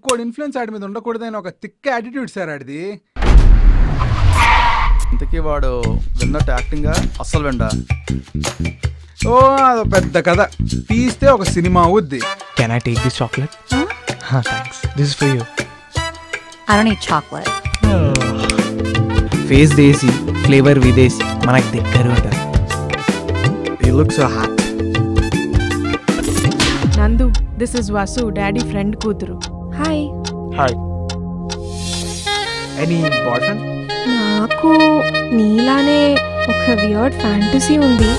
ఇంకోటి ఇన్ఫ్లుయెన్స్ ఆడి మీద ఉండకూడదని ఒక తిక్క యాటిట్యూడ్ సార్ ఆడిది ఇంతకీ వాడు విన్నట్టు యాక్టింగ్గా అస్సలు విండా ఓ అదో పెద్ద కథ తీస్తే ఒక సినిమా అవుద్ది can I take this chocolate thanks this for you I don't eat chocolate. Face దేశీ ఫ్లేవర్ విదేశీ మనకి దగ్గర ఉంటుంది you look so happy Nandu this is Vasu daddy friend కూతురు hi hi any boy friend నాకు నీలానే ఒక వియర్డ్ ఫ్యాంటసీ ఉంది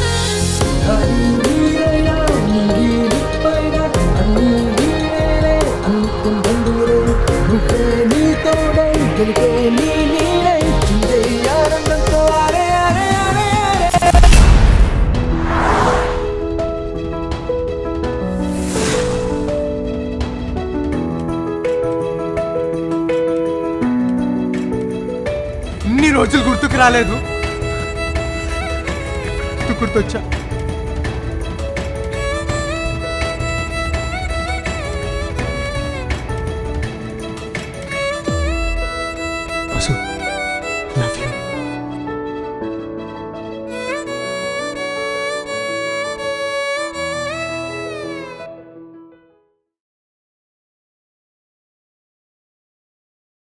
ఇన్ని రోజులు గుర్తుకు రాలేదు గుర్తొచ్చా